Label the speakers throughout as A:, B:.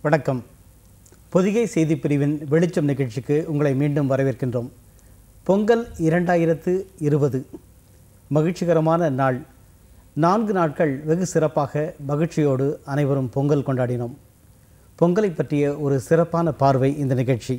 A: வணக்கம் பொதிகை செய்தி பிரிவின் வெளிச்சம் நிகழ்ச்சிக்கு உங்களை மீண்டும் வரவேற்கின்றோம் பொங்கல் இரண்டாயிரத்து இருபது மகிழ்ச்சிகரமான நாள் நான்கு நாட்கள் வெகு சிறப்பாக மகிழ்ச்சியோடு அனைவரும் பொங்கல் கொண்டாடினோம் பொங்கலை பற்றிய ஒரு சிறப்பான பார்வை இந்த நிகழ்ச்சி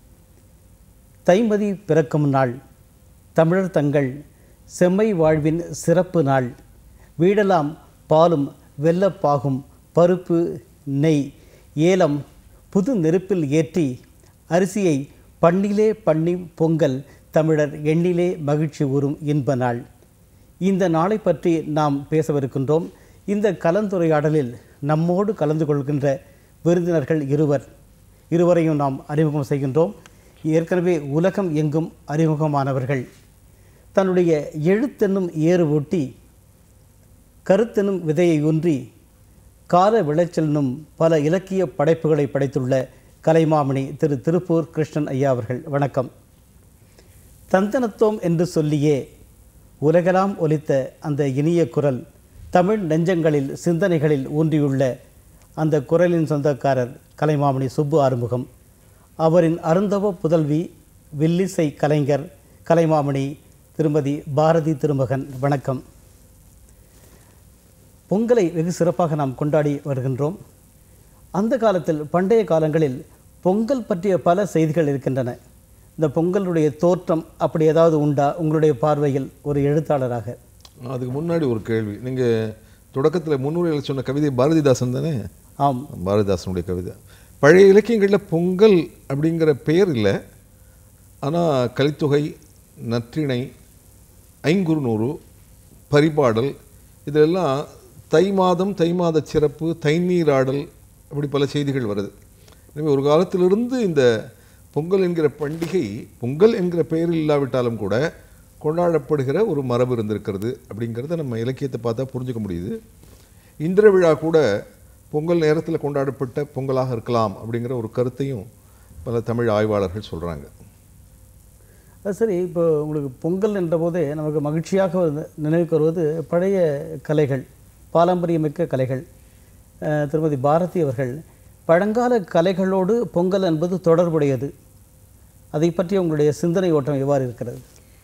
A: தைமதி பிறக்கும் நாள் தமிழர் தங்கள் செம்மை வாழ்வின் சிறப்பு நாள் வீடெல்லாம் பாலும் வெல்லப்பாகும் பருப்பு நெய் ஏலம் புது நெருப்பில் ஏற்றி அரிசியை பண்ணிலே பண்ணி பொங்கல் தமிழர் எண்ணிலே மகிழ்ச்சி ஊறும் இன்ப நாள் இந்த நாளை பற்றி நாம் பேசவிருக்கின்றோம் இந்த கலந்துரையாடலில் நம்மோடு கலந்து கொள்கின்ற விருந்தினர்கள் இருவர் இருவரையும் நாம் அறிமுகம் செய்கின்றோம் ஏற்கனவே உலகம் எங்கும் அறிமுகமானவர்கள் தன்னுடைய எழுத்தென்னும் ஏறு ஒட்டி கருத்தெனும் விதையை ஊன்றி கால விளைச்சலெனும் பல இலக்கிய படைப்புகளை படைத்துள்ள கலைமாமணி திரு திருப்பூர் கிருஷ்ணன் ஐயா அவர்கள் வணக்கம் தந்தனத்தோம் என்று சொல்லியே உலகெல்லாம் ஒலித்த அந்த இனிய குரல் தமிழ் நெஞ்சங்களில் சிந்தனைகளில் ஊன்றியுள்ள அந்த குரலின் சொந்தக்காரர் கலைமாமணி சுப்பு ஆறுமுகம் அவரின் அருந்தவ புதல்வி வில்லிசை கலைஞர் கலைமாமணி திருமதி பாரதி திருமகன் வணக்கம் பொங்கலை வெகு சிறப்பாக நாம் கொண்டாடி வருகின்றோம் அந்த காலத்தில் பண்டைய காலங்களில் பொங்கல் பற்றிய பல செய்திகள் இருக்கின்றன இந்த பொங்கலுடைய தோற்றம் அப்படி ஏதாவது உண்டா உங்களுடைய பார்வையில் ஒரு எழுத்தாளராக
B: அதுக்கு முன்னாடி ஒரு கேள்வி நீங்கள் தொடக்கத்தில் முன்னுரையில் சொன்ன கவிதை பாரதிதாசன் தானே
A: ஆம்
B: பாரதிதாசனுடைய கவிதை பழைய இலக்கியங்களில் பொங்கல் அப்படிங்கிற பெயர் இல்லை ஆனால் கலித்தொகை நற்றிணை ஐங்குறுநூறு பரிபாடல் இதெல்லாம் தை மாதம் தை மாத சிறப்பு தைநீராடல் அப்படி பல செய்திகள் வருது எனவே ஒரு காலத்திலிருந்து இந்த பொங்கல் என்கிற பண்டிகை பொங்கல் என்கிற பெயரில் இல்லாவிட்டாலும் கூட கொண்டாடப்படுகிற ஒரு மரபு இருந்திருக்கிறது அப்படிங்கிறத நம்ம இலக்கியத்தை பார்த்தா புரிஞ்சுக்க முடியுது இந்திர விழா கூட பொங்கல் நேரத்தில் கொண்டாடப்பட்ட பொங்கலாக இருக்கலாம் அப்படிங்கிற ஒரு கருத்தையும் பல தமிழ் ஆய்வாளர்கள் சொல்கிறாங்க
A: அது சரி இப்போ உங்களுக்கு பொங்கல் என்ற போதே நமக்கு மகிழ்ச்சியாக வந்து நினைவுக்கு வருவது பழைய கலைகள் பாரம்பரியமிக்க கலைகள் அஹ், திருமதி பாரதி அவர்கள் பழங்கால கலைகளோடு பொங்கல் என்பது தொடர்புடையது அதை பற்றி உங்களுடைய சிந்தனை ஓட்டம் எவ்வாறு இருக்கிறது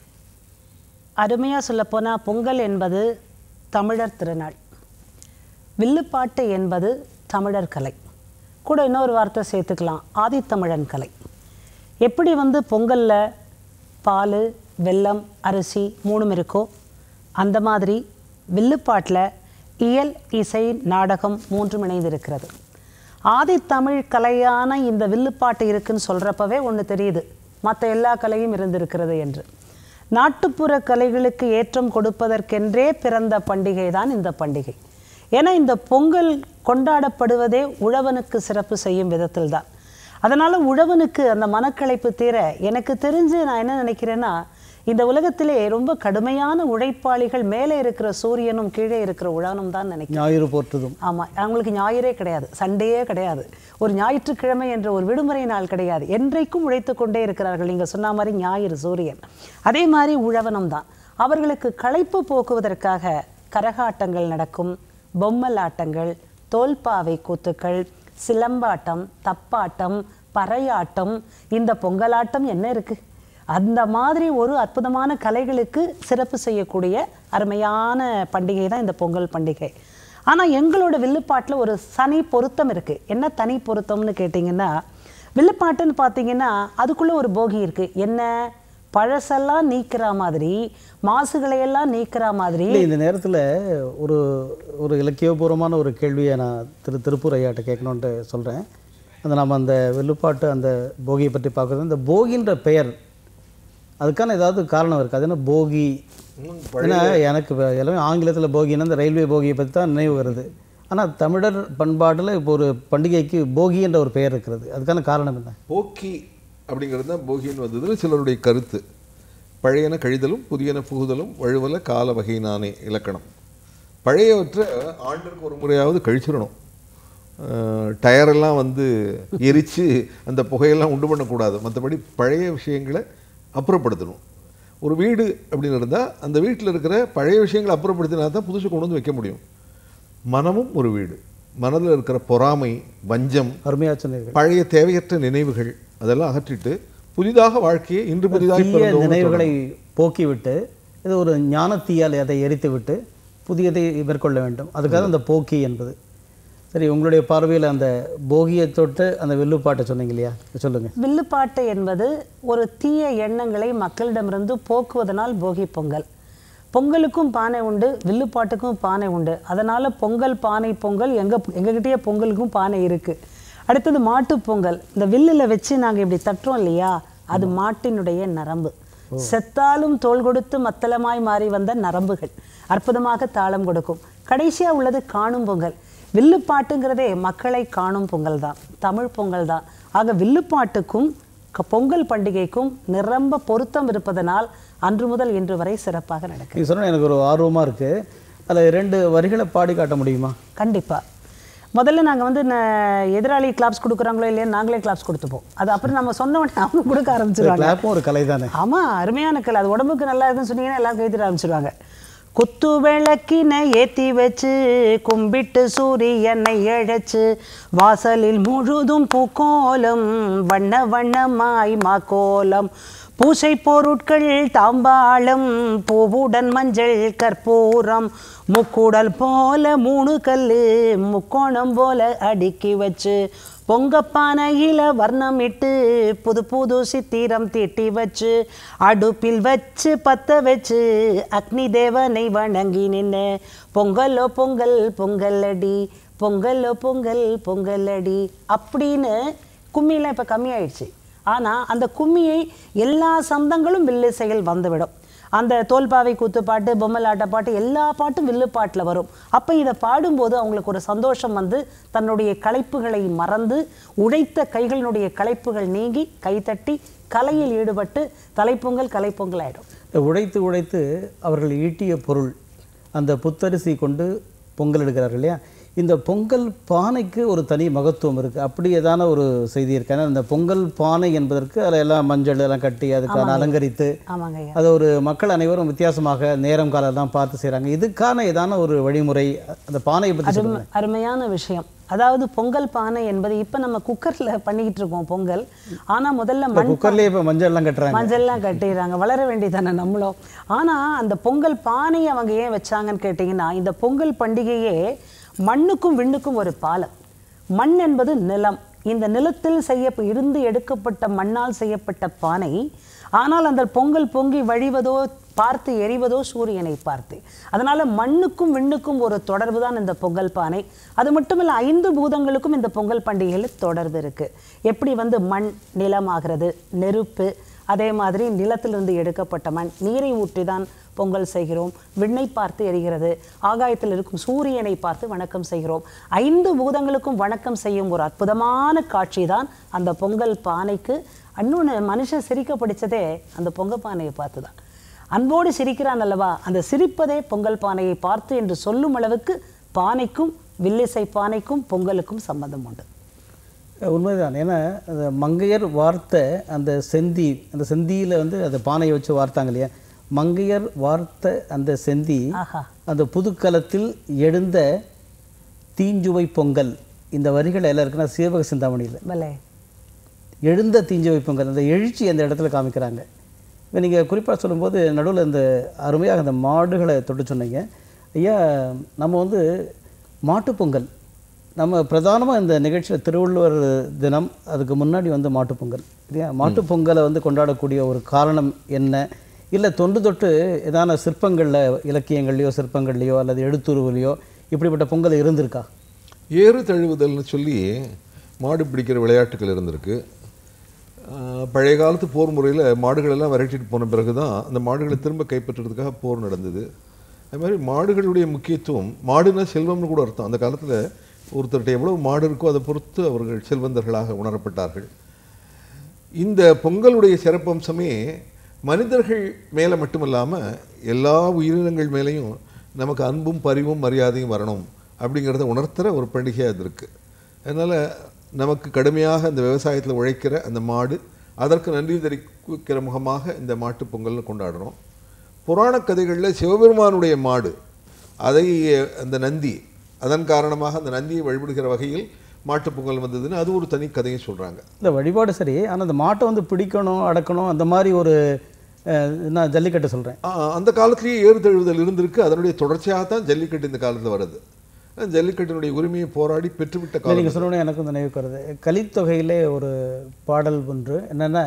C: அருமையாக சொல்லப்போனால் பொங்கல் என்பது தமிழர் திருநாள் வில்லுப்பாட்டு என்பது தமிழர் கலை கூட இன்னொரு வார்த்தை சேர்த்துக்கலாம் ஆதித்தமிழன் கலை எப்படி வந்து பொங்கலில் பால் வெல்லம் அரிசி மூணும் இருக்கோ அந்த மாதிரி வில்லுப்பாட்டில் இயல் இசை நாடகம் மூன்றும் இணைந்திருக்கிறது ஆதித்தமிழ் கலையான இந்த வில்லுப்பாட்டு இருக்குன்னு சொல்கிறப்பவே ஒன்று தெரியுது மற்ற எல்லா கலையும் இருந்திருக்கிறது என்று நாட்டுப்புற கலைகளுக்கு ஏற்றம் கொடுப்பதற்கென்றே பிறந்த பண்டிகை தான் இந்த பண்டிகை ஏன்னா இந்த பொங்கல் கொண்டாடப்படுவதே உழவனுக்கு சிறப்பு செய்யும் விதத்தில் தான் அதனால் உழவனுக்கு அந்த மனக்களைப்பு தீர எனக்கு தெரிஞ்சு நான் என்ன நினைக்கிறேன்னா இந்த உலகத்திலே ரொம்ப கடுமையான உழைப்பாளிகள் மேலே இருக்கிற சூரியனும் கீழே இருக்கிற உழவனும் தான் நினைக்கிறேன்
A: ஞாயிறு போற்றுதும்
C: ஆமாம் அவங்களுக்கு ஞாயிறே கிடையாது சண்டேயே கிடையாது ஒரு ஞாயிற்றுக்கிழமை என்ற ஒரு விடுமுறை நாள் கிடையாது என்றைக்கும் உழைத்து கொண்டே இருக்கிறார்கள் நீங்கள் சொன்ன மாதிரி ஞாயிறு சூரியன் அதே மாதிரி உழவனும் தான் அவர்களுக்கு களைப்பு போக்குவதற்காக கரகாட்டங்கள் நடக்கும் பொம்மல் ஆட்டங்கள் தோல்பாவை கூத்துக்கள் சிலம்பாட்டம் தப்பாட்டம் பறையாட்டம் இந்த பொங்கலாட்டம் என்ன இருக்குது அந்த மாதிரி ஒரு அற்புதமான கலைகளுக்கு சிறப்பு செய்யக்கூடிய அருமையான பண்டிகை தான் இந்த பொங்கல் பண்டிகை ஆனால் எங்களோட வில்லுப்பாட்டில் ஒரு சனி பொருத்தம் இருக்குது என்ன தனி பொருத்தம்னு கேட்டிங்கன்னா வில்லுப்பாட்டுன்னு பார்த்தீங்கன்னா அதுக்குள்ளே ஒரு போகி இருக்குது என்ன பழசெல்லாம் நீக்கிற மாதிரி மாசுகளையெல்லாம் நீக்கிற மாதிரி
A: இல்லை இந்த நேரத்தில் ஒரு ஒரு இலக்கியபூர்வமான ஒரு கேள்வியை நான் திரு திருப்பூர் ஐயாட்ட கேட்கணுன்ட்டு சொல்கிறேன் அந்த நம்ம அந்த வெள்ளுப்பாட்டு அந்த போகியை பற்றி பார்க்குறது இந்த போகின்ற பெயர் அதுக்கான ஏதாவது காரணம் இருக்குது அது என்ன போகி ஏன்னா எனக்கு இப்ப எல்லாமே ஆங்கிலத்தில் போகின்னா இந்த ரயில்வே போகியை பற்றி தான் நினைவு வருது ஆனால் தமிழர் பண்பாட்டில் இப்போ ஒரு பண்டிகைக்கு போகி என்ற ஒரு பெயர் இருக்கிறது அதுக்கான காரணம் என்ன
B: போக்கி அப்படிங்கிறது தான் போகின்னு வந்ததுல சிலருடைய கருத்து பழையன கழிதலும் புதியன புகுதலும் வழுவல கால வகையினானே இலக்கணம் பழையவற்றை ஆண்டுக்கு ஒரு முறையாவது கழிச்சிடணும் அஹ், டயரெல்லாம் வந்து எரித்து அந்த புகையெல்லாம் உண்டு பண்ணக்கூடாது மற்றபடி பழைய விஷயங்களை அப்புறப்படுத்தணும் ஒரு வீடு அப்படின்னு இருந்தால் அந்த வீட்டில் இருக்கிற பழைய விஷயங்களை அப்புறப்படுத்தினா தான் புதுசு கொண்டு வந்து வைக்க முடியும் மனமும் ஒரு வீடு மனதில் இருக்கிற பொறாமை வஞ்சம்
A: அருமையாக சொன்னீர்கள்
B: பழைய தேவையற்ற நினைவுகள் அதெல்லாம் அகற்றிட்டு புதிதாக வாழ்க்கையை இன்று புதிதாக
A: தீய
B: பிறந்தோம்னு
A: நினைவுகளை போக்கிவிட்டு இது ஒரு ஞானத்தீயால் அதை எரித்து விட்டு புதியதை மேற்கொள்ள வேண்டும் அதுக்காக அந்த போக்கி என்பது சரி உங்களுடைய பார்வையில் அந்த போகியை தொட்டு அந்த வில்லுப்பாட்டை சொன்னீங்க இல்லையா சொல்லுங்க
C: வில்லுப்பாட்டு என்பது ஒரு தீய எண்ணங்களை மக்களிடமிருந்து போக்குவதனால் போகி பொங்கல் பொங்கலுக்கும் பானை உண்டு வில்லுப்பாட்டுக்கும் பானை உண்டு அதனால பொங்கல் பானை பொங்கல் எங்க எங்ககிட்டயே பொங்கலுக்கும் பானை இருக்கு அடுத்தது மாட்டுப் பொங்கல் இந்த வில்லில் வச்சு நாங்க இப்படி தட்டுறோம் இல்லையா அது மாட்டினுடைய நரம்பு செத்தாலும் தோள் கொடுத்து மத்தளமாய் மாறி வந்த நரம்புகள் அற்புதமாக தாளம் கொடுக்கும் கடைசியா உள்ளது காணும் பொங்கல் வில்லுப்பாட்டுங்கிறதே மக்களை காணும் பொங்கல் தான் தமிழ் பொங்கல் தான் ஆக வில்லுப்பாட்டுக்கும் க- பொங்கல் பண்டிகைக்கும் நிரம்ப பொருத்தம் இருப்பதனால் அன்று முதல் இன்று வரை சிறப்பாக நடக்கும்
A: நீங்க சொன்ன எனக்கு ஒரு ஆர்வமா இருக்கு அதில் ரெண்டு வரிகளை பாடி காட்ட முடியுமா
C: கண்டிப்பா முதல்ல நாங்க வந்து ந- எதிராளி கிளாப்ஸ் கொடுக்குறாங்களோ இல்லையா நாங்களே கிளாப்ஸ் கொடுத்துப்போம் அது அப்புறம் நம்ம சொன்ன உடனே அவங்க கொடுக்க ஆரம்பிச்சிருவாங்க
A: கிளாப்பும் ஒரு கலை தானே
C: ஆமா அருமையான கல் அது உடம்புக்கு நல்லா இருக்குன்னு சொன்னீங்கன்னா எல்லாரும் கைத்திட ஆரம்பிச்சிருவாங்க குத்து விளக்கினை ஏத்தி வச்சு கும்பிட்டு சூரியனை இழைச்சு வாசலில் முழுதும் பூக்கோலம் வண்ண வண்ணமாய் மாக்கோலம் பூசை பொருட்கள் தாம்பாளம் பூவுடன் மஞ்சள் கற்பூரம் முக்குடல் போல மூணு கல்லு முக்கோணம் போல அடுக்கி வச்சு பொங்கப்பானையில வர்ணமிட்டு புது புது சித்திரம் தீட்டி வச்சு அடுப்பில் வச்சு பத்த வச்சு அக்னி தேவனை வணங்கி நின்னு பொங்கலோ பொங்கல் பொங்கலடி பொங்கலோ பொங்கல் பொங்கலடி அப்படின்னு கும்மியெல்லாம் இப்போ கம்மியாயிடுச்சு ஆனால் அந்த கும்மியை எல்லா சந்தங்களும் வில்லிசையில் வந்துவிடும் அந்த தோல்பாவை கூத்து பாட்டு பொம்மலாட்ட பாட்டு எல்லா பாட்டும் வில்லு பாட்டில் வரும் அப்போ இதை பாடும்போது அவங்களுக்கு ஒரு சந்தோஷம் வந்து தன்னுடைய களைப்புகளை மறந்து உழைத்த கைகளினுடைய களைப்புகள் நீங்கி கைத்தட்டி கலையில் ஈடுபட்டு தலைப்பொங்கல் கலைப்பொங்கல் ஆயிடும்
A: இந்த உழைத்து உழைத்து அவர்கள் ஈட்டிய பொருள் அந்த புத்தரிசி கொண்டு பொங்கல் எடுக்கிறார்கள் இல்லையா இந்த பொங்கல் பானைக்கு ஒரு தனி மகத்துவம் இருக்குது அப்படி ஏதான ஒரு செய்தி இருக்கு ஏன்னா இந்த பொங்கல் பானை என்பதற்கு அதில் எல்லாம் மஞ்சள் எல்லாம் கட்டி அதுக்கான அலங்கரித்து
C: ஆமாங்க ஐயா
A: அது ஒரு மக்கள் அனைவரும் வித்தியாசமாக நேரம் காலம்லாம் பார்த்து செய்கிறாங்க இதுக்கான ஏதான ஒரு வழிமுறை அந்த பானையை பற்றி சொல்லுங்க
C: அரும- அருமையான விஷயம் அதாவது பொங்கல் பானை என்பது இப்போ நம்ம குக்கரில் பண்ணிக்கிட்டு இருக்கோம் பொங்கல் ஆனால் முதல்ல மண்
A: குக்கர்லேயே இப்போ மஞ்சள் எல்லாம் கட்டுறாங்க
C: மஞ்சள்லாம் கட்டிடுறாங்க வளர வேண்டியதானே நம்மளும் ஆனால் அந்த பொங்கல் பானையை அவங்க ஏன் வச்சாங்கன்னு கேட்டிங்கன்னா இந்த பொங்கல் பண்டிகையே மண்ணுக்கும் விண்ணுக்கும் ஒரு பாலம் மண் என்பது நிலம் இந்த நிலத்தில் செய்ய இருந்து எடுக்கப்பட்ட மண்ணால் செய்யப்பட்ட பானை ஆனால் அந்த பொங்கல் பொங்கி வழிவதோ பார்த்து எரிவதோ சூரியனை பார்த்து அதனால மண்ணுக்கும் விண்ணுக்கும் ஒரு தொடர்பு தான் இந்த பொங்கல் பானை அது மட்டும் இல்லை ஐந்து பூதங்களுக்கும் இந்த பொங்கல் பண்டிகையில் தொடர்பு இருக்கு எப்படி வந்து மண் நிலமாகிறது நெருப்பு அதே மாதிரி நிலத்திலிருந்து எடுக்கப்பட்ட மண் நீரை ஊற்றி தான் பொங்கல் செய்கிறோம் விண்ணை பார்த்து எரிகிறது ஆகாயத்தில் இருக்கும் சூரியனை பார்த்து வணக்கம் செய்கிறோம் ஐந்து பூதங்களுக்கும் வணக்கம் செய்யும் ஒரு அற்புதமான காட்சி தான் அந்த பொங்கல் பானைக்கு இன்னொன்று மனுஷன் சிரிக்க படிச்சதே அந்த பொங்கல் பானையை பார்த்து தான் அன்போடு சிரிக்கிறான் அல்லவா அந்த சிரிப்பதே பொங்கல் பானையை பார்த்து என்று சொல்லும் அளவுக்கு பானைக்கும் வில்லிசை பானைக்கும் பொங்கலுக்கும் சம்பந்தம் உண்டு
A: உண்மைதான் ஏன்னா அந்த மங்கையர் வார்த்த அந்த செந்தி அந்த செந்தியில் வந்து அந்த பானையை வச்சு வார்த்தாங்க இல்லையா மங்கையர் வார்த்த அந்த செந்தி
C: ஆஹா
A: அந்த புதுக்களத்தில் எழுந்த தீஞ்சுவை பொங்கல் இந்த வரிகள் எல்லாம் இருக்குன்னா சீவக சிந்தாமணியில்
C: பலே
A: எழுந்த தீஞ்சுவை பொங்கல் அந்த எழுச்சி அந்த இடத்துல காமிக்கிறாங்க இப்போ நீங்கள் குறிப்பாக சொல்லும்போது நடுவில் இந்த அருமையாக அந்த மாடுகளை தொட்டு சொன்னீங்க ஐயா நம்ம வந்து மாட்டுப் பொங்கல் நம்ம பிரதானமாக இந்த நிகழ்ச்சியில் திருவள்ளுவர் தினம் அதுக்கு முன்னாடி வந்து மாட்டுப் பொங்கல் இல்லையா மாட்டுப் பொங்கலை வந்து கொண்டாடக்கூடிய ஒரு காரணம் என்ன இல்லை தொன்று தொட்டு ஏதான சிற்பங்களில் இலக்கியங்கள்லையோ சிற்பங்கள்லையோ அல்லது எழுத்துருவிலையோ இப்படிப்பட்ட பொங்கல் இருந்திருக்கா
B: ஏறு தழுவுதல்னு சொல்லி மாடு பிடிக்கிற விளையாட்டுகள் இருந்திருக்கு ஆஹ் பழைய காலத்து போர் முறையில் மாடுகள் எல்லாம் விரட்டிட்டு போன பிறகு தான் அந்த மாடுகளை திரும்ப கைப்பற்றுறதுக்காக போர் நடந்தது அது மாதிரி மாடுகளுடைய முக்கியத்துவம் மாடுனா செல்வம்னு கூட அர்த்தம் அந்த காலத்தில் ஒருத்தர்கிட்ட எவ்வளவு மாடு இருக்கோ அதை பொறுத்து அவர்கள் செல்வந்தர்களாக உணரப்பட்டார்கள் இந்த பொங்கலுடைய சிறப்பம்சமே மனிதர்கள் மேலே மட்டுமல்லாமல் எல்லா உயிரினங்கள் மேலேயும் நமக்கு அன்பும் பரிவும் மரியாதையும் வரணும் அப்படிங்கிறத உணர்த்துற ஒரு பண்டிகையாக அது இருக்குது அதனால் நமக்கு கடுமையாக இந்த விவசாயத்தில் உழைக்கிற அந்த மாடு அதற்கு நன்றி தெரிவிக்கிற முகமாக இந்த மாட்டுப் பொங்கல்னு கொண்டாடுறோம் புராண கதைகளில் சிவபெருமானுடைய மாடு அதை அந்த நந்தி அதன் காரணமாக அந்த நந்தியை வழிபடுகிற வகையில் மாட்டுப் பொங்கல் வந்ததுன்னு அது ஒரு தனி கதையை சொல்றாங்க
A: இந்த வழிபாடு சரி ஆனால் அந்த மாட்டை வந்து பிடிக்கணும் அடக்கணும் அந்த மாதிரி ஒரு அஹ், நான் ஜல்லிக்கட்டு சொல்கிறேன்
B: ஆ, அந்த காலத்திலேயே ஏறு தழுவுதல் இருந்திருக்கு அதனுடைய தொடர்ச்சியாக தான் ஜல்லிக்கட்டு இந்த காலத்தில் வருது ஜல்லிக்கட்டினுடைய உரிமையை போராடி பெற்றுவிட்ட காலம்
A: நீங்கள் சொன்னோன்னே எனக்கு வந்து நினைவுக்கு வருது கலித்தொகையிலே ஒரு பாடல் ஒன்று என்னென்னா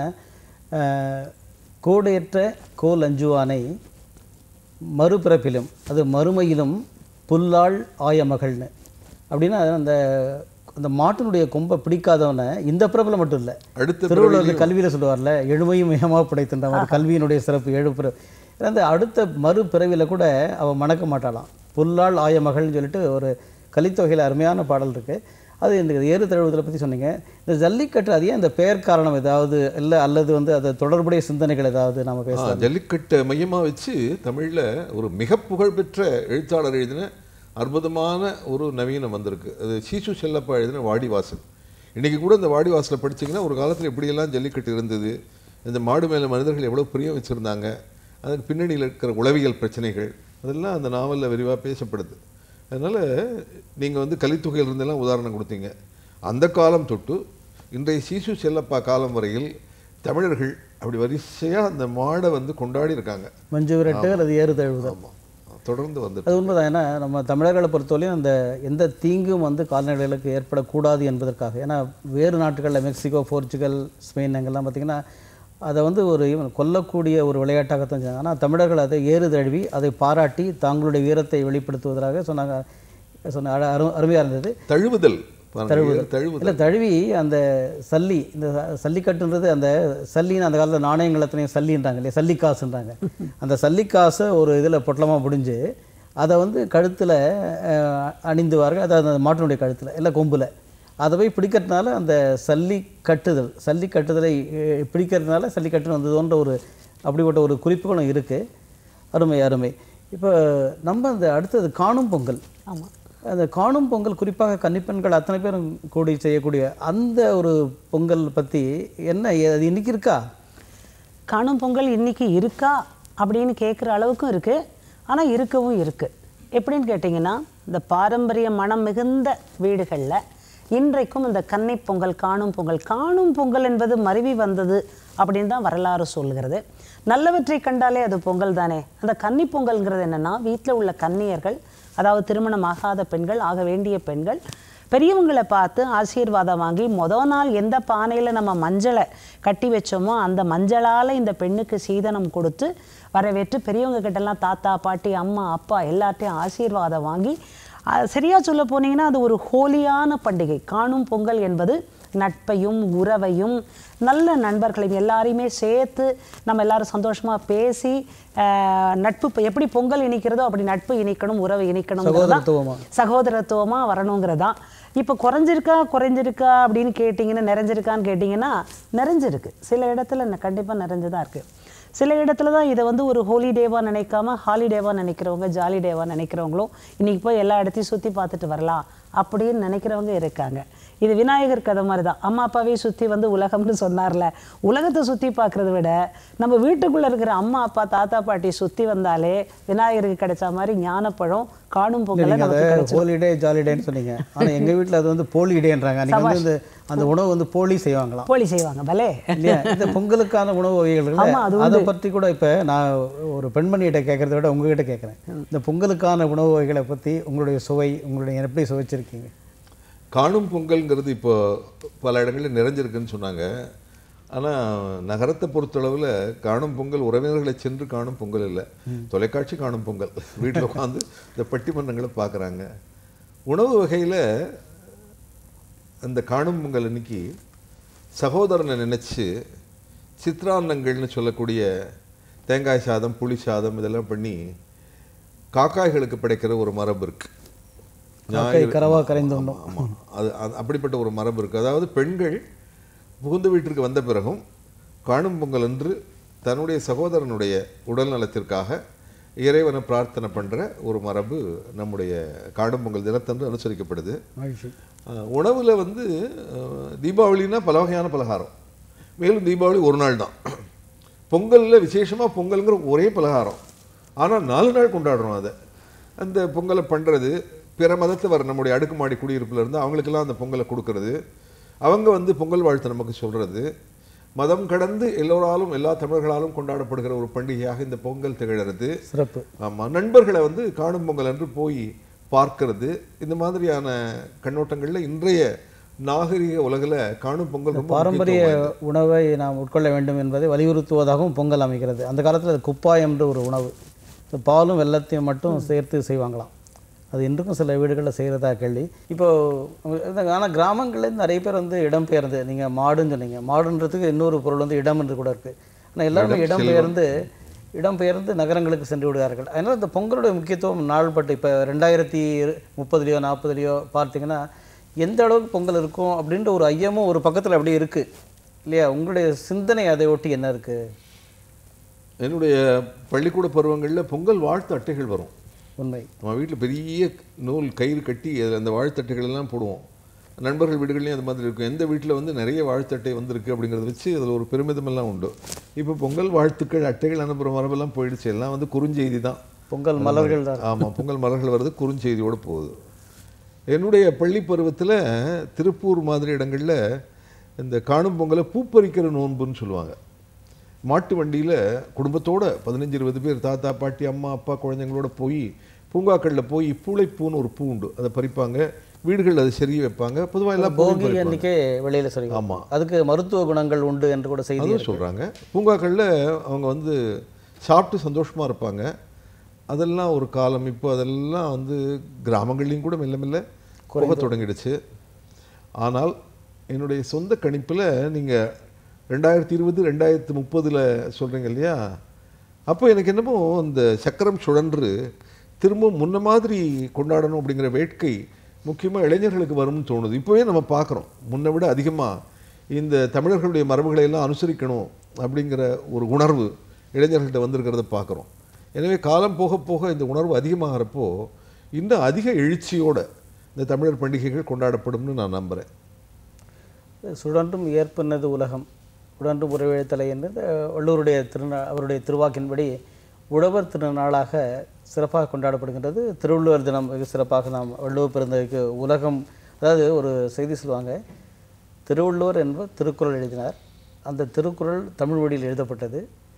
A: கோடையற்ற கோல் அஞ்சுவானை மறுபிறப்பிலும் அது மறுமையிலும் புல்லாள் ஆய மகள்னு அப்படின்னா அந்த அந்த மாட்டினுடைய கொம்பை பிடிக்காதவனை இந்த பிறப்பில் மட்டும் இல்லை
B: அடுத்த
A: திருவள்ளுவர் கல்வியில் சொல்லுவார்ல எழுமையும் மிகமாக படைத்துன்ற மாதிரி கல்வியினுடைய சிறப்பு ஏழு பிற அந்த அடுத்த மறு பிறவியில் கூட அவள் மணக்க மாட்டாளாம் புல்லாள் ஆய மகள்னு சொல்லிட்டு ஒரு கலித்தொகையில் அருமையான பாடல் இருக்கு அது இந்த ஏறு தழுவுதலை பற்றி சொன்னீங்க இந்த ஜல்லிக்கட்டு அது ஏன் இந்த பெயர் காரணம் ஏதாவது இல்லை அல்லது வந்து அது தொடர்புடைய சிந்தனைகள் ஏதாவது நாம
B: ஆ,
A: பேசலாம்
B: ஜல்லிக்கட்டை மையமாக வச்சு தமிழில் ஒரு மிக புகழ்பெற்ற எழுத்தாளர் எழுதின அற்புதமான ஒரு நவீனம் வந்திருக்கு அது சீசு செல்லப்பா எழுதின வாடிவாசல் இன்றைக்கி கூட இந்த வாடிவாசலை படிச்சீங்கன்னா ஒரு காலத்தில் எப்படியெல்லாம் ஜல்லிக்கட்டு இருந்தது இந்த மாடு மேலே மனிதர்கள் எவ்வளோ பிரியம் வச்சுருந்தாங்க அதுக்கு பின்னணியில் இருக்கிற உளவியல் பிரச்சனைகள் அதெல்லாம் அந்த நாவலில் விரிவாக பேசப்படுது அதனால் நீங்கள் வந்து கலித்தொகையில் இருந்தெல்லாம் உதாரணம் கொடுத்தீங்க அந்த காலம் தொட்டு இன்றைய சீசு செல்லப்பா காலம் வரையில் தமிழர்கள் அப்படி வரிசையாக அந்த மாடை வந்து கொண்டாடி இருக்காங்க
A: மஞ்சு விரட்டு அல்லது ஏறு தழுவுதல்
B: ஆமாம் தொடர்ந்து வந்துட்டு
A: அது உண்மைதான் ஏன்னா நம்ம தமிழர்களை பொறுத்தவரையும் அந்த எந்த தீங்கும் வந்து கால்நடைகளுக்கு ஏற்படக்கூடாது என்பதற்காக ஏன்னா வேறு நாட்டுகளில் மெக்சிகோ போர்ச்சுகல் ஸ்பெயின் அங்கெல்லாம் பார்த்திங்கன்னா அதை வந்து ஒரு even கொல்லக்கூடிய ஒரு விளையாட்டாகத்தான் செஞ்சாங்க ஆனால் தமிழர்கள் அதை ஏறு தழுவி அதை பாராட்டி தங்களுடைய வீரத்தை வெளிப்படுத்துவதாக சொன்னாங்க சொன்ன அரு- அரு அருமையாக இருந்தது
B: தழுவுதல் பாருங்க, தழுவுதல்
A: இல்லை தழுவி அந்த சல்லி இந்த ச- சல்லிக்கட்டுன்றது அந்த சல்லின்னு அந்த காலத்தில் நாணயங்கள் எத்தனையும் சல்லின்றாங்க இல்லையா சல்லிக்காசுன்றாங்க அந்த சல்லிக்காசை ஒரு இதில் பொட்டலமாக பிடிஞ்சு அதை வந்து கழுத்தில் அணிந்துவார்கள் அதாவது அந்த மாட்டினுடைய கழுத்தில் இல்லை கொம்பில் அதை போய் பிடிக்கிறதுனால அந்த சல்லி கட்டுதல் சல்லி கட்டுதலை அஹ், பிடிக்கிறதுனால சல்லி கட்டுன்னு வந்ததோன்ற ஒரு அப்படிப்பட்ட ஒரு குறிப்புகளும் இருக்குது அருமை அருமை இப்போ நம்ம அந்த அடுத்தது காணும் பொங்கல்
C: ஆமாம்
A: அந்த காணும் பொங்கல் குறிப்பாக கன்னிப்பெண்கள் அத்தனை பேரும் கூடி செய்யக்கூடிய அந்த ஒரு பொங்கல் பற்றி என்ன ஏ- அது இன்னைக்கு இருக்கா
C: காணும் பொங்கல் இன்னைக்கு இருக்கா அப்படின்னு கேட்குற அளவுக்கும் இருக்குது ஆனால் இருக்கவும் இருக்குது எப்படின்னு கேட்டிங்கன்னா இந்த பாரம்பரிய மனம் மிகுந்த வீடுகளில் இன்றைக்கும் இந்த கன்னி பொங்கல் காணும் பொங்கல் காணும் பொங்கல் என்பது மருவி வந்தது அப்படின்னு தான் வரலாறு சொல்கிறது நல்லவற்றை கண்டாலே அது பொங்கல் தானே அந்த கன்னி பொங்கல்ங்கிறது என்னென்னா வீட்டில் உள்ள கன்னியர்கள் அதாவது திருமணம் ஆகாத பெண்கள் ஆக வேண்டிய பெண்கள் பெரியவங்களை பார்த்து ஆசீர்வாதம் வாங்கி மொதல் நாள் எந்த பானையில் நம்ம மஞ்சளை கட்டி வச்சோமோ அந்த மஞ்சளால் இந்த பெண்ணுக்கு சீதனம் கொடுத்து வரவேற்று பெரியவங்க கிட்டலாம் தாத்தா பாட்டி அம்மா அப்பா எல்லார்ட்டையும் ஆசீர்வாதம் வாங்கி அஹ், சரியா சொல்ல போனீங்கன்னா அது ஒரு ஹோலியான பண்டிகை காணும் பொங்கல் என்பது நட்பையும் உறவையும் நல்ல நண்பர்களையும் எல்லாரையுமே சேர்த்து நம்ம எல்லாரும் சந்தோஷமாக பேசி அஹ், நட்பு இப்ப எப்படி பொங்கல் இனிக்கிறதோ அப்படி நட்பு இனிக்கணும் உறவு இனிக்கணும்
A: சகோதரத்துவமா.
C: சகோதரத்துவமாக வரணுங்கிறதான் இப்போ குறைஞ்சிருக்கா குறைஞ்சிருக்கா அப்படின்னு கேட்டிங்கன்னா நிறைஞ்சிருக்கான்னு கேட்டிங்கன்னா நிறைஞ்சிருக்கு சில இடத்துல கண்டிப்பாக நிறைஞ்சு தான் இருக்குது சில இடத்துல தான் இதை வந்து ஒரு ஹோலி டேவாக நினைக்காம ஹாலிடேவாக நினைக்கிறவங்க ஜாலி டேவாக நினைக்கிறவங்களும் இன்றைக்கி போய் எல்லா இடத்தையும் சுற்றி பார்த்துட்டு வரலாம் அப்படின்னு நினைக்கிறவங்க இருக்காங்க இது விநாயகர் கதை மாதிரி தான் அம்மா அப்பாவே சுற்றி வந்து உலகம்னு சொன்னார்ல உலகத்தை சுற்றி பார்க்குறத விட நம்ம வீட்டுக்குள்ளே இருக்கிற அம்மா அப்பா தாத்தா பாட்டி சுற்றி வந்தாலே விநாயகருக்கு கிடைச்ச மாதிரி ஞானப்பழம் காணும் பொங்கலை
A: நீங்கள் அதை
C: நமக்கு கிடைச்சிடும்
A: ஹோலிடே ஜாலிடேன்னு சொன்னீங்க ஆனால் எங்கள் வீட்டில் அது வந்து போலிடேன்றாங்க அன்றைக்கி வந்து இந்த அந்த உணவு வந்து போலி செய்வாங்களாம்
C: போலி செய்வாங்க பலே
A: இல்லையா இந்த பொங்கலுக்கான உணவு வகைகள்
C: ஆமா,
A: இருக்குல்ல
C: அது
A: அதை பற்றி கூட இப்போ நான் ஒரு பெண்மணிகிட்ட கேட்கறத விட உங்ககிட்ட கேட்குறேன் இந்த பொங்கலுக்கான உணவு வகைகளை பற்றி உங்களுடைய சுவை உங்களுடைய எப்படி சுவைச்சிருக்கீங்க
B: காணும் பொங்கல்ங்கிறது இப்போ பல இடங்களில் நிறைஞ்சிருக்குன்னு சொன்னாங்க ஆனால் நகரத்தை பொறுத்தளவில் காணும் பொங்கல் உறவினர்களை சென்று காணும் பொங்கல் இல்லை தொலைக்காட்சி காணும் பொங்கல் வீட்டில் உட்காந்து இந்த பட்டிமன்றங்களை பார்க்குறாங்க உணவு வகையில் அந்த காணும் பொங்கல் அன்னைக்கு சகோதரனை நினச்சி சித்ரான்னங்கள்னு சொல்லக்கூடிய தேங்காய் சாதம் புளி சாதம் இதெல்லாம் பண்ணி காக்காய்களுக்கு படைக்கிற ஒரு மரபு இருக்கு
A: காக்கை கரவா கரைந்து உண்ணும்.
B: ஆமா. அது அது- அப்படிப்பட்ட ஒரு மரபு இருக்கு அதாவது பெண்கள் புகுந்த வீட்டிற்கு வந்த பிறகும் காணும் பொங்கல் அன்று தன்னுடைய சகோதரனுடைய உடல் நலத்திற்காக இறைவனை பிரார்த்தனை பண்ற ஒரு மரபு நம்முடைய காணும் பொங்கல் தினத்தன்று அனுசரிக்கப்படுது
A: மகிழ்ச்சி
B: அஹ், உணவுல வந்து அஹ், தீபாவளினா பல வகையான பலகாரம் மேலும் தீபாவளி ஒரு நாள் தான் பொங்கல்ல விசேஷமா பொங்கல்ங்கிற ஒரே பலகாரம் ஆனா நாலு நாள் கொண்டாடுறோம் அதை அந்த பொங்கலை பண்றது பிற மதத்தை வர நம்முடைய அடுக்குமாடி குடியிருப்புல இருந்து அவங்களுக்கெல்லாம் அந்த பொங்கலை கொடுக்கறது அவங்க வந்து பொங்கல் வாழ்த்து நமக்கு சொல்றது மதம் கடந்து எல்லோராலும் எல்லா தமிழர்களாலும் கொண்டாடப்படுகிற ஒரு பண்டிகையாக இந்த பொங்கல் திகழறது
A: சிறப்பு
B: ஆமா நண்பர்களை வந்து காணும் பொங்கல் அன்று போய் பார்க்கிறது இந்த மாதிரியான கண்ணோட்டங்கள்ல இன்றைய நாகரிக உலகில் காணும் பொங்கல் ரொம்ப
A: பாரம்பரிய உணவை நாம் உட்கொள்ள வேண்டும் என்பதை வலியுறுத்துவதாகவும் பொங்கல் அமைகிறது அந்த காலத்தில் அது குப்பாயம் என்று ஒரு உணவு இந்த பாலும் வெல்லத்தையும் மட்டும் சேர்த்து செய்வாங்களாம் அது இன்றுக்கும் சில வீடுகளில் செய்கிறதா கேள்வி இப்போ ஆனால் கிராமங்களில் நிறைய பேர் வந்து இடம்பெயர்ந்து நீங்கள் மாடுன்னு சொன்னீங்க மாடுன்றதுக்கு இன்னொரு பொருள் வந்து இடம் என்று கூட இருக்குது ஆனால் எல்லாருமே இடம்பெயர்ந்து இடம்பெயர்ந்து நகரங்களுக்கு சென்று விடுவார்கள் அதனால் இந்த பொங்கலுடைய முக்கியத்துவம் நாள்பட்டு இப்போ ரெண்டாயிரத்தி முப்பதுலையோ நாற்பதுலையோ பார்த்தீங்கன்னா எந்த அளவுக்கு பொங்கல் இருக்கும் அப்படின்ற ஒரு ஐயமும் ஒரு பக்கத்தில் அப்படியே இருக்குது இல்லையா உங்களுடைய சிந்தனை அதை ஒட்டி என்ன இருக்குது
B: என்னுடைய பள்ளிக்கூட பருவங்களில் பொங்கல் வாழ்த்து அட்டைகள் வரும்
A: உண்மை
B: நம்ம வீட்டில் பெரிய நூல் கயிறு கட்டி அதில் அந்த வாழ்த்தட்டைகள் எல்லாம் போடுவோம் நண்பர்கள் வீடுகள்லையும் அது மாதிரி இருக்கும் எந்த வீட்டில் வந்து நிறைய வாழ்த்தட்டை வந்திருக்கு அப்படிங்கிறத வச்சு அதில் ஒரு பெருமிதமெல்லாம் உண்டு இப்போ பொங்கல் வாழ்த்துக்கள் அட்டைகள் அனுப்புகிற மரபெல்லாம் போயிடுச்சு எல்லாம் வந்து குறுஞ்செய்தி தான்
A: பொங்கல் மலர்கள் தான்
B: ஆமாம் பொங்கல் மலர்கள் வருது குறுஞ்செய்தியோடு போகுது என்னுடைய பள்ளி பருவத்தில் திருப்பூர் மாதிரி இடங்களில் இந்த காணும் பொங்கலை பூப்பறிக்கிற நோன்புன்னு சொல்லுவாங்க மாட்டு வண்டியில் குடும்பத்தோட பதினஞ்சு இருபது பேர் தாத்தா பாட்டி அம்மா அப்பா குழந்தைங்களோட போய் பூங்காக்களில் போய் பூளைப்பூன்னு ஒரு பூ உண்டு அதை பறிப்பாங்க வீடுகளில் அதை செருகி வைப்பாங்க பொதுவாக எல்லா பூவும்
A: போகி அன்னைக்கே வெளியில சொல்லி
B: ஆமா.
A: அதுக்கு மருத்துவ குணங்கள் உண்டு என்று கூட செய்தி
B: அதுவும் சொல்கிறாங்க பூங்காக்களில் அவங்க வந்து சாப்பிட்டு சந்தோஷமாக இருப்பாங்க அதெல்லாம் ஒரு காலம் இப்போ அதெல்லாம் வந்து கிராமங்கள்லையும் கூட மெல்ல மெல்ல போக தொடங்கிடுச்சு ஆனால் என்னுடைய சொந்த கணிப்பில் நீங்கள் ரெண்டாயிரத்தி இருபது ரெண்டாயிரத்தி முப்பதில் சொல்கிறீங்க இல்லையா அப்போ எனக்கு என்னமோ இந்த சக்கரம் சுழன்று திரும்ப முன்ன மாதிரி கொண்டாடணும் அப்படிங்கிற வேட்கை முக்கியமாக இளைஞர்களுக்கு வரும்னு தோணுது இப்போவே நம்ம பார்க்குறோம் முன்னை விட அதிகமாக இந்த தமிழர்களுடைய மரபுகளை எல்லாம் அனுசரிக்கணும் அப்படிங்கிற ஒரு உணர்வு இளைஞர்கள்ட்ட வந்திருக்கிறத பார்க்குறோம் எனவே காலம் போக போக இந்த உணர்வு அதிகமாகிறப்போ இன்னும் அதிக எழுச்சியோட இந்த தமிழர் பண்டிகைகள் கொண்டாடப்படும்னு நான் நம்புகிறேன்
A: சுழன்றும் ஏற்பனது உலகம் உடன்றும் உறவிழத்தலை என்று இந்த வள்ளுவருடைய திருநா அவருடைய திருவாக்கின்படி உழவர் திருநாளாக சிறப்பாக கொண்டாடப்படுகின்றது திருவள்ளுவர் தினம் வெகு சிறப்பாக நாம் வள்ளுவர் பிறந்ததுக்கு உலகம் அதாவது ஒரு செய்தி சொல்லுவாங்க திருவள்ளுவர் என்பவர் திருக்குறள் எழுதினார் அந்த திருக்குறள் தமிழ் மொழியில் எழுதப்பட்டது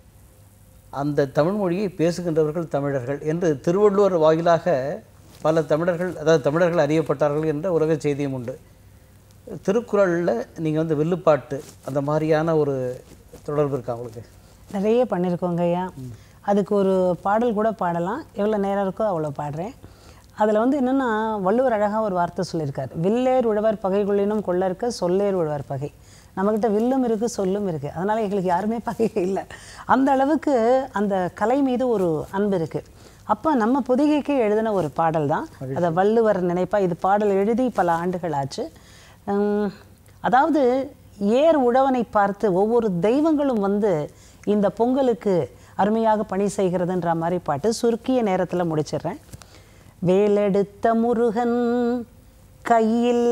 A: அந்த தமிழ் மொழியை பேசுகின்றவர்கள் தமிழர்கள் என்று திருவள்ளுவர் வாயிலாக பல தமிழர்கள் அதாவது தமிழர்கள் அறியப்பட்டார்கள் என்ற உலக செய்தியும் உண்டு திருக்குறளில் நீங்கள் வந்து வில்லுப்பாட்டு அந்த மாதிரியான ஒரு தொடர்பு இருக்கா உங்களுக்கு
C: நிறைய பண்ணியிருக்கோங்க ஐயா அதுக்கு ஒரு பாடல் கூட பாடலாம் எவ்வளோ நேரம் இருக்கோ அவ்வளோ பாடுறேன் அதில் வந்து என்னென்னா வள்ளுவர் அழகாக ஒரு வார்த்தை சொல்லியிருக்கார் வில்லேர் உழவர் பகைக்குள்ளினும் கொள்ளற்க சொல்லேர் உழவர் பகை நம்மக்கிட்ட வில்லும் இருக்குது சொல்லும் இருக்குது அதனால் எங்களுக்கு யாருமே பகை இல்லை அந்த அளவுக்கு அந்த கலை மீது ஒரு அன்பு இருக்குது அப்போ நம்ம பொதிகைக்கு எழுதின ஒரு பாடல் தான் அதை வள்ளுவர் நினைப்பா இது பாடல் எழுதி பல ஆண்டுகள் ஆச்சு உம், அதாவது ஏர் உழவனை பார்த்து ஒவ்வொரு தெய்வங்களும் வந்து இந்த பொங்கலுக்கு அருமையாக பணி செய்கிறதுன்ற மாதிரி பாட்டு சுருக்கிய நேரத்தில் முடிச்சிடுறேன் வேலெடுத்த முருகன் கையில்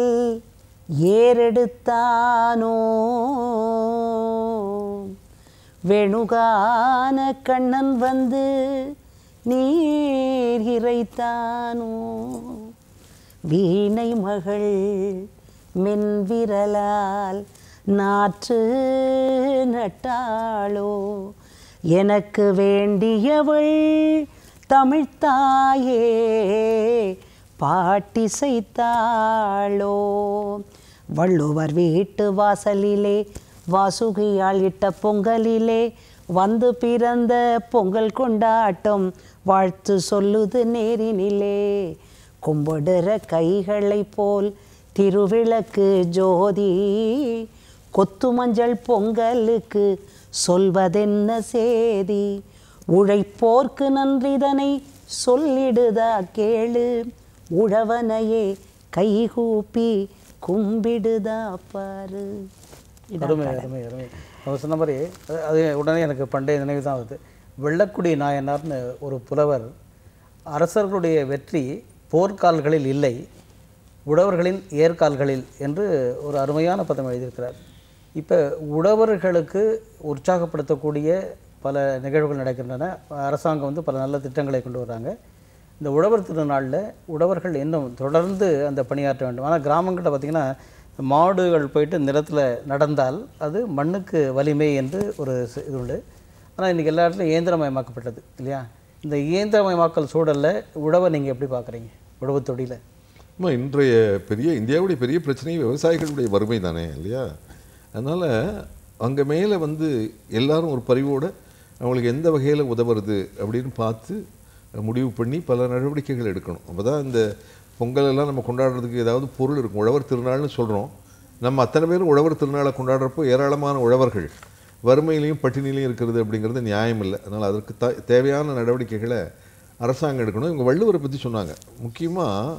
C: ஏறெடுத்தானோ வேணுகான கண்ணன் வந்து நீர் இறைத்தானோ வீணை மகள் மென்விரலால் நாற்று நட்டாளோ எனக்கு வேண்டியவள் தமிழ்த்தாயே பாட்டிசைத்தாளோ வள்ளுவர் வீட்டு வாசலிலே வாசுகியால் இட்ட பொங்கலிலே வந்து பிறந்த பொங்கல் கொண்டாட்டம் வாழ்த்து சொல்லுது நேரினிலே கும்பிடுற கைகளைப் போல் திருவிளக்கு ஜோதி கொத்து மஞ்சள் பொங்கலுக்கு சொல்வதென்ன சேதி உழைப்போர்க்கு நன்றிதனை சொல்லிடுதா கேளு உழவனையே கைகூப்பி கும்பிடுதா பாரு இதான்
A: அருமை அருமை அருமை அவர் சொன்ன மாதிரி அது- அது உடனே எனக்கு பண்டைய நினைவு தான் வருது வெள்ளக்குடி நாயனார்னு ஒரு புலவர் அரசர்களுடைய வெற்றி போர்க்கால்களில் இல்லை உழவர்களின் ஏர்கால்களில் என்று ஒரு அருமையான பதம் எழுதியிருக்கிறார் இப்போ உழவர்களுக்கு உற்சாகப்படுத்தக்கூடிய பல நிகழ்வுகள் நடக்கின்றன அரசாங்கம் வந்து பல நல்ல திட்டங்களை கொண்டு வராங்க இந்த உழவர் திருநாளில் உழவர்கள் இன்னும் தொடர்ந்து அந்த பணியாற்ற வேண்டும் ஆனால் கிராமங்களில் பார்த்திங்கன்னா மாடுகள் போயிட்டு நிலத்தில் நடந்தால் அது மண்ணுக்கு வலிமை என்று ஒரு சி- இது உண்டு ஆனால் இன்றைக்கி எல்லா இடத்துலையும் இயந்திரமயமாக்கப்பட்டது இல்லையா இந்த இயந்திரமயமாக்கல் சூழலில் உழவை நீங்கள் எப்படி பார்க்குறீங்க உழவு தொழிலை
B: ஆமா, இன்றைய பெரிய இந்தியாவுடைய பெரிய பிரச்சனை விவசாயிகளுடைய வறுமை தானே இல்லையா அதனால் அங்கே மேலே வந்து எல்லாரும் ஒரு பரிவோடு அவங்களுக்கு எந்த வகையில் உதவுறது அப்படின்னு பார்த்து முடிவு பண்ணி பல நடவடிக்கைகள் எடுக்கணும் அப்போ தான் இந்த பொங்கல் எல்லாம் நம்ம கொண்டாடுறதுக்கு ஏதாவது பொருள் இருக்கும் உழவர் திருநாள்னு சொல்கிறோம் நம்ம அத்தனை பேரும் உழவர் திருநாளை கொண்டாடுறப்போ ஏராளமான உழவர்கள் வறுமையிலையும் பட்டினிலையும் இருக்கிறது அப்படிங்கிறது நியாயம் இல்லை அதனால் அதற்கு த தேவையான நடவடிக்கைகளை அரசாங்கம் எடுக்கணும் இவங்க வள்ளுவரை பற்றி சொன்னாங்க முக்கியமாக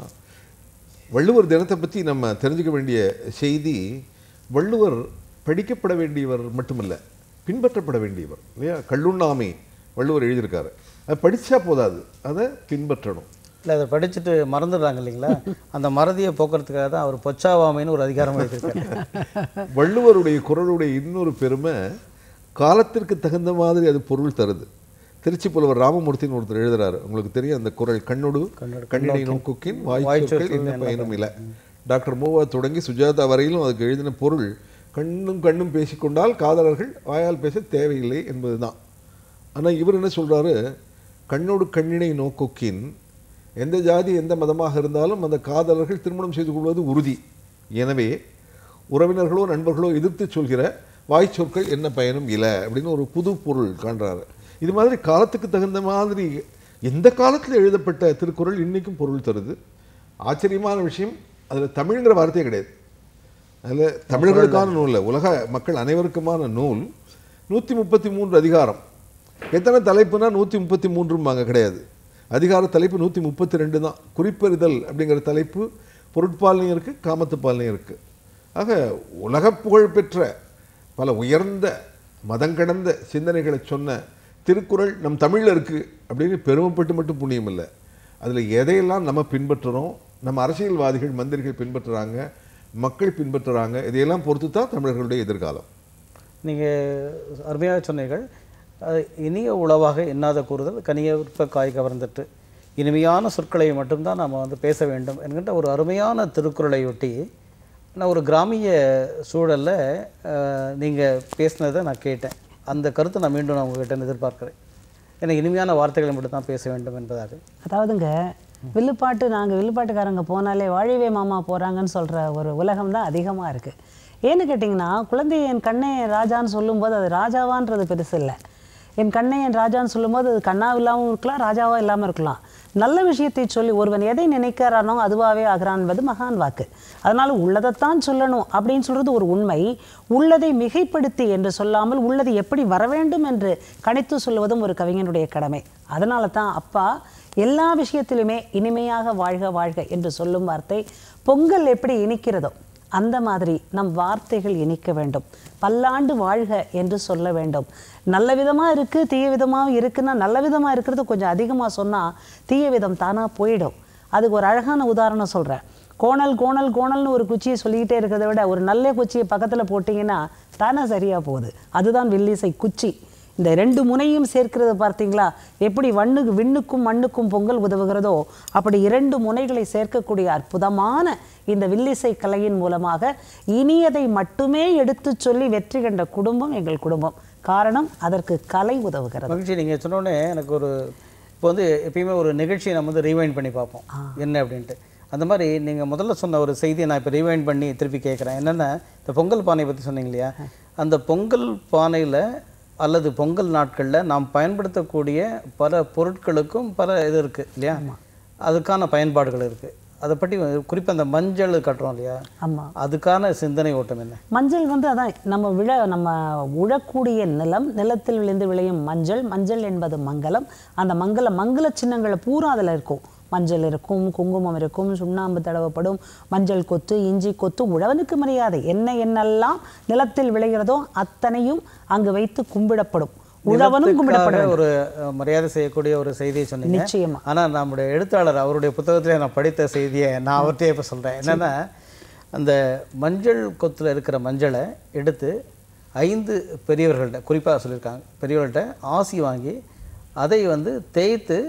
B: வள்ளுவர் தினத்தை பற்றி நம்ம தெரிஞ்சுக்க வேண்டிய செய்தி வள்ளுவர் படிக்கப்பட வேண்டியவர் மட்டுமல்ல பின்பற்றப்பட வேண்டியவர் இல்லையா கல்லுண்ணாமை வள்ளுவர் எழுதியிருக்காரு அது படித்தா போதாது அதை பின்பற்றணும்
A: இல்லை அதை படிச்சுட்டு மறந்துடுறாங்க இல்லைங்களா அந்த மறதியை போக்குறதுக்காக தான் அவர் பொச்சாவாமைன்னு ஒரு அதிகாரம் எழுதியிருக்காரு
B: வள்ளுவருடைய குரலுடைய இன்னொரு பெருமை காலத்திற்கு தகுந்த மாதிரி அது பொருள் தருது திருச்சி புலவர் ராமமூர்த்தின்னு ஒருத்தர் எழுதுறாரு உங்களுக்கு தெரியும் அந்த குரல் கண்ணொடு கண்ணினை நோக்குக்கின் வாய்ச்சொற்கள் என்ன பயனும் இல்லை டாக்டர் மூவா தொடங்கி சுஜாதா வரையிலும் அதுக்கு எழுதின பொருள் கண்ணும் கண்ணும் பேசிக்கொண்டால் காதலர்கள் வாயால் பேச தேவையில்லை என்பதுதான் ஆனா இவர் என்ன சொல்றாரு கண்ணோடு கண்ணினை நோக்கொக்கின் எந்த ஜாதி எந்த மதமாக இருந்தாலும் அந்த காதலர்கள் திருமணம் செய்து கொள்வது உறுதி எனவே உறவினர்களோ நண்பர்களோ எதிர்த்து சொல்கிற வாய்ச்சொற்கள் என்ன பயனும் இல்லை அப்படின்னு ஒரு புது பொருள் காண்றாரு இது மாதிரி காலத்துக்கு தகுந்த மாதிரி எந்த காலத்தில் எழுதப்பட்ட திருக்குறள் இன்னைக்கும் பொருள் தருது ஆச்சரியமான விஷயம் அதில் தமிழ்ங்கிற வார்த்தையே கிடையாது அதில் தமிழர்களுக்கான நூல் இல்ல, உலக மக்கள் அனைவருக்குமான நூல் நூற்றி முப்பத்தி மூன்று அதிகாரம் எத்தனை தலைப்புனா நூற்றி முப்பத்தி மூன்றும்பாங்க கிடையாது அதிகார தலைப்பு நூற்றி முப்பத்தி ரெண்டு தான் குறிப்பறிதல் அப்படிங்கிற தலைப்பு பொருட்பாலையும் இருக்குது காமத்துப்பாலையும் இருக்குது ஆக உலக புகழ் பெற்ற பல உயர்ந்த மதங்கடந்த சிந்தனைகளை சொன்ன திருக்குறள் நம் தமிழில் இருக்குது அப்படின்னு பெருமைப்பட்டு மட்டும் புண்ணியம் இல்லை அதில் எதையெல்லாம் நம்ம பின்பற்றுறோம் நம்ம அரசியல்வாதிகள் மந்திரிகள் பின்பற்றுறாங்க மக்கள் பின்பற்றுறாங்க இதையெல்லாம் பொறுத்து தான் தமிழர்களுடைய எதிர்காலம்
A: நீங்கள் அருமையாக சொன்னீர்கள் அது இனிய உளவாக எண்ணாத கூறுதல் கனியற்ப காய் கவர்ந்துட்டு இனிமையான சொற்களை மட்டும்தான் நம்ம வந்து பேச வேண்டும் என்கின்ற ஒரு அருமையான திருக்குறளையொட்டி நான் ஒரு கிராமிய சூழலில் நீங்கள் பேசினதை நான் கேட்டேன் அந்த கருத்தை நான் மீண்டும் நான் உங்ககிட்ட எதிர்பார்க்கிறேன் ஏன்னா இனிமையான வார்த்தைகளை மட்டும் தான் பேச வேண்டும் என்பதாக
C: அதாவதுங்க வில்லுப்பாட்டு நாங்கள் வில்லுப்பாட்டுக்காரங்க போனாலே வாழிவே மாமா போகிறாங்கன்னு சொல்கிற ஒரு உலகம் தான் அதிகமாக இருக்குது ஏன்னு கேட்டிங்கன்னா குழந்தை என் கண்ணே ராஜான்னு சொல்லும்போது அது ராஜாவான்றது பெருசு இல்லை என் கண்ணே என் ராஜான்னு சொல்லும்போது அது கண்ணாவில்லாமல் இருக்கலாம் ராஜாவாக இல்லாமல் இருக்கலாம் நல்ல விஷயத்தை சொல்லி ஒருவன் எதை நினைக்கிறானோ அதுவாகவே ஆகிறான் என்பது மகான் வாக்கு அதனால் உள்ளதைத்தான் சொல்லணும் அப்படின்னு சொல்கிறது ஒரு உண்மை உள்ளதை மிகைப்படுத்தி என்று சொல்லாமல் உள்ளது எப்படி வர வேண்டும் என்று கணித்து சொல்லுவதும் ஒரு கவிஞனுடைய கடமை அதனால தான் அப்பா எல்லா விஷயத்திலுமே இனிமையாக வாழ்க வாழ்க என்று சொல்லும் வார்த்தை பொங்கல் எப்படி இனிக்கிறதோ அந்த மாதிரி நம் வார்த்தைகள் இனிக்க வேண்டும் பல்லாண்டு வாழ்க என்று சொல்ல வேண்டும் நல்ல விதமாக இருக்குது தீய விதமாக இருக்குன்னா நல்ல விதமாக இருக்கிறது கொஞ்சம் அதிகமாக சொன்னால் தீய விதம் தானாக போயிடும் அதுக்கு ஒரு அழகான உதாரணம் சொல்கிறேன் கோணல் கோணல் கோணல்னு ஒரு குச்சியை சொல்லிக்கிட்டே இருக்கிறத விட ஒரு நல்ல குச்சியை பக்கத்தில் போட்டிங்கன்னா தானே சரியாக போகுது அதுதான் வில்லிசை குச்சி இந்த ரெண்டு முனையும் சேர்க்கிறது பார்த்தீங்களா எப்படி வண்ணுக்கு விண்ணுக்கும் மண்ணுக்கும் பொங்கல் உதவுகிறதோ அப்படி இரண்டு முனைகளை சேர்க்கக்கூடிய அற்புதமான இந்த வில்லிசை கலையின் மூலமாக இனியதை மட்டுமே எடுத்துச் சொல்லி வெற்றி கண்ட குடும்பம் எங்கள் குடும்பம் காரணம் அதற்கு கலை உதவுகிறது
A: மகிழ்ச்சி நீங்கள் சொன்னோடனே எனக்கு ஒரு இப்போ வந்து எப்பயுமே ஒரு நிகழ்ச்சியை நம்ம வந்து ரீவைண்ட் பண்ணி பார்ப்போம் என்ன அப்படின்ட்டு அந்த மாதிரி நீங்கள் முதல்ல சொன்ன ஒரு செய்தியை நான் இப்போ ரீவைண்ட் பண்ணி திருப்பி கேட்குறேன் என்னென்னா இந்த பொங்கல் பானை பற்றி சொன்னீங்க இல்லையா அந்த பொங்கல் பானையில் அல்லது பொங்கல் நாட்களில் நாம் பயன்படுத்தக்கூடிய பல பொருட்களுக்கும் பல இது இருக்குது இல்லையா அதுக்கான பயன்பாடுகள் இருக்குது அதை பற்றி குறிப்பாக அந்த மஞ்சள் கட்டுறோம் இல்லையா
C: ஆமாம்
A: அதுக்கான சிந்தனை ஓட்டம் என்ன
C: மஞ்சள் வந்து அதான் நம்ம விழ நம்ம உழக்கூடிய நிலம் நிலத்தில் விளைந்து விளையும் மஞ்சள் மஞ்சள் என்பது மங்களம் அந்த மங்கள மங்கள சின்னங்கள் பூரா அதில் இருக்கும் மஞ்சள் இருக்கும் குங்குமம் இருக்கும் சுண்ணாம்பு தடவப்படும் மஞ்சள் கொத்து இஞ்சி கொத்து உழவனுக்கு மரியாதை என்ன என்னெல்லாம் நிலத்தில் விளைகிறதோ அத்தனையும் அங்கு வைத்து கும்பிடப்படும் உழவனும் கும்பிடப்பட
A: நிலத்துக்காக ஒரு அஹ், மரியாதை செய்யக்கூடிய ஒரு செய்தியை சொன்னீங்க
C: நிச்சயமா
A: ஆனால் நம்முடைய எழுத்தாளர் அவருடைய புத்தகத்திலே நான் படித்த செய்தியை நான் அவர்கிட்டயே இப்போ சொல்கிறேன் என்னென்னா அந்த மஞ்சள் கொத்தில் இருக்கிற மஞ்சளை எடுத்து ஐந்து பெரியவர்கள்ட்ட குறிப்பாக சொல்லியிருக்காங்க பெரியவர்கள்ட்ட ஆசி வாங்கி அதை வந்து தேய்த்து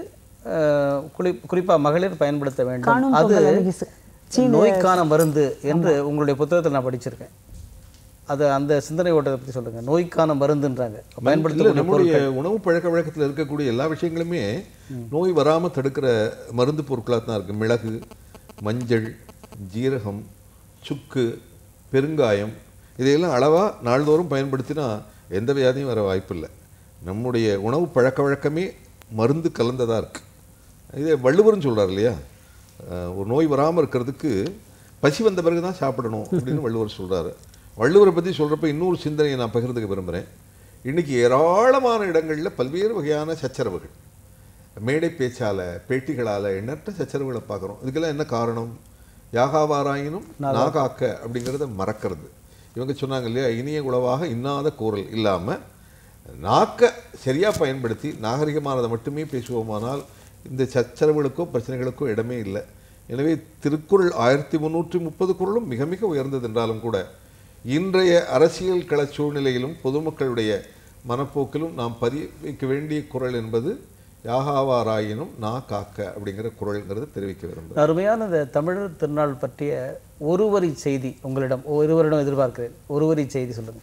A: அஹ், குறி குறிப்பாக மகளிர் பயன்படுத்த வேண்டும்
C: காணும்
A: அது
C: பொங்கல் அன்னைக்கு சி- சீன
A: நோய்க்கான மருந்து என்று உங்களுடைய புத்தகத்தில் நான் படிச்சிருக்கேன் அது அந்த சிந்தனை ஓட்டத்தை பற்றி சொல்லுங்க நோய்க்கான மருந்துன்றாங்க
B: இல்ல
A: பயன்படுத்த
B: நம்முடைய உணவு பழக்க வழக்கத்தில் இருக்கக்கூடிய எல்லா விஷயங்களுமே நோய் வராம தடுக்கிற மருந்து பொருட்களாக தான் இருக்கு மிளகு மஞ்சள் ஜீரகம் சுக்கு பெருங்காயம் இதையெல்லாம் அளவா நாள்தோறும் பயன்படுத்தினா எந்த வியாதியும் வர வாய்ப்பில்லை நம்முடைய உணவு பழக்க வழக்கமே மருந்து கலந்ததா இருக்கு இதே வள்ளுவரும் சொல்றார் இல்லையா அஹ், ஒரு நோய் வராம இருக்கிறதுக்கு பசி வந்த பிறகு தான் சாப்பிடணும் அப்படின்னு வள்ளுவர் சொல்றாரு வள்ளுவரை பத்தி சொல்றப்ப இன்னொரு சிந்தனையை நான் பகிர்ந்துக்க விரும்புறேன் இன்னைக்கு ஏராளமான இடங்கள்ல பல்வேறு வகையான சச்சரவுகள் மேடை பேச்சால பேட்டிகளால எண்ணற்ற சச்சரவுகளை பார்க்குறோம் இதுக்கெல்லாம் என்ன காரணம் யாகாவாராயினும் நாகாக்க அப்படிங்கிறத மறக்கிறது இவங்க சொன்னாங்க இல்லையா இனிய உளவாக இன்னாத கூறல் இல்லாம நாக்க சரியா பயன்படுத்தி நாகரிகமானதை மட்டுமே பேசுவோமானால் இந்த சச்சரவுகளுக்கோ பிரச்சனைகளுக்கோ இடமே இல்லை எனவே திருக்குறள் ஆயிரத்தி முந்நூற்றி முப்பது குறளும் மிக மிக உயர்ந்தது என்றாலும் கூட இன்றைய அரசியல் கள சூழ்நிலையிலும் பொதுமக்களுடைய மனப்போக்கிலும் நாம் பதிய வைக்க வேண்டிய குறள் என்பது யாகாவாராயினும் நா காக்க அப்படிங்கிற குறள்ங்கிறத தெரிவிக்க விரும்புகிறேன்
A: அருமையான இந்த தமிழர் திருநாள் பற்றிய ஒரு வரி செய்தி உங்களிடம் ஒருவரிடம் எதிர்பார்க்கிறேன் ஒரு வரி செய்தி சொல்லுங்க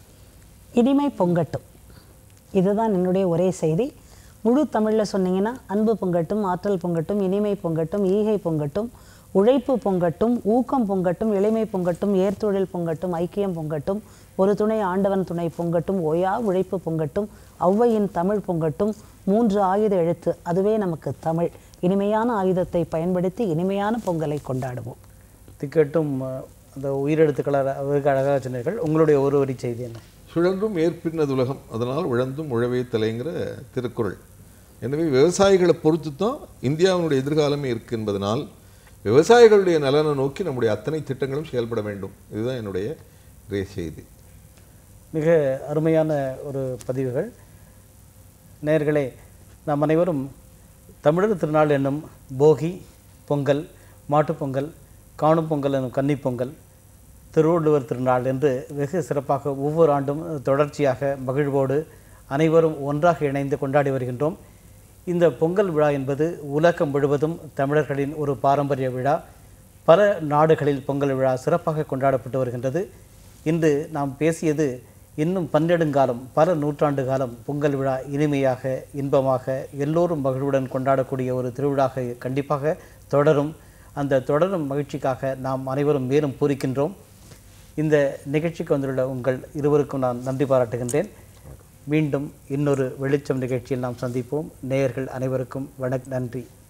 C: இனிமை பொங்கட்டும் இதுதான் என்னுடைய ஒரே செய்தி முழு தமிழில் சொன்னீங்கன்னா அன்பு பொங்கட்டும் ஆற்றல் பொங்கட்டும் இனிமை பொங்கட்டும் ஈகை பொங்கட்டும் உழைப்பு பொங்கட்டும் ஊக்கம் பொங்கட்டும் எளிமை பொங்கட்டும் ஏர்தொழில் பொங்கட்டும் ஐக்கியம் பொங்கட்டும் ஒரு துணை ஆண்டவன் துணை பொங்கட்டும் ஓயா உழைப்பு பொங்கட்டும் ஔவையின் தமிழ் பொங்கட்டும் மூன்று ஆயுத எழுத்து அதுவே நமக்கு தமிழ் இனிமையான ஆயுதத்தை பயன்படுத்தி இனிமையான பொங்கலை கொண்டாடுவோம்
A: திக்கட்டும் அஹ், அந்த உயிரெழுத்துக்களால் அவருக்கு அழகாக சொன்னீர்கள் உங்களுடைய ஒரு வரி செய்தி என்ன
B: சுழன்றும் ஏற்பின்னது உலகம் அதனால் உழந்தும் உழவே தலைங்கிற திருக்குறள் எனவே விவசாயிகளை பொறுத்து தான் இந்தியாவினுடைய எதிர்காலமே இருக்கு என்பதனால் விவசாயிகளுடைய நலனை நோக்கி நம்முடைய அத்தனை திட்டங்களும் செயல்பட வேண்டும் இதுதான் என்னுடைய இன்றைய செய்தி
A: மிக அருமையான ஒரு பதிவுகள் நேயர்களே நாம் அனைவரும் தமிழர் திருநாள் என்னும் போகி பொங்கல் மாட்டுப் பொங்கல் காணும் பொங்கல் என்னும் கன்னிப் பொங்கல் திருவள்ளுவர் திருநாள் என்று வெகு சிறப்பாக ஒவ்வொரு ஆண்டும் தொடர்ச்சியாக மகிழ்வோடு அனைவரும் ஒன்றாக இணைந்து கொண்டாடி வருகின்றோம் இந்த பொங்கல் விழா என்பது உலகம் முழுவதும் தமிழர்களின் ஒரு பாரம்பரிய விழா பல நாடுகளில் பொங்கல் விழா சிறப்பாக கொண்டாடப்பட்டு வருகின்றது இன்று நாம் பேசியது இன்னும் பன்னெடுங்காலம் பல நூற்றாண்டு காலம் பொங்கல் விழா இனிமையாக இன்பமாக எல்லோரும் மகிழ்வுடன் கொண்டாடக்கூடிய ஒரு திருவிழாக கண்டிப்பாக தொடரும் அந்த தொடரும் மகிழ்ச்சிக்காக நாம் அனைவரும் மேலும் பூரிக்கின்றோம் இந்த நிகழ்ச்சிக்கு வந்துள்ள உங்கள் இருவருக்கும் நான் நன்றி பாராட்டுகின்றேன் மீண்டும் இன்னொரு வெளிச்சம் நிகழ்ச்சியில் நாம் சந்திப்போம் நேயர்கள் அனைவருக்கும் வணக் நன்றி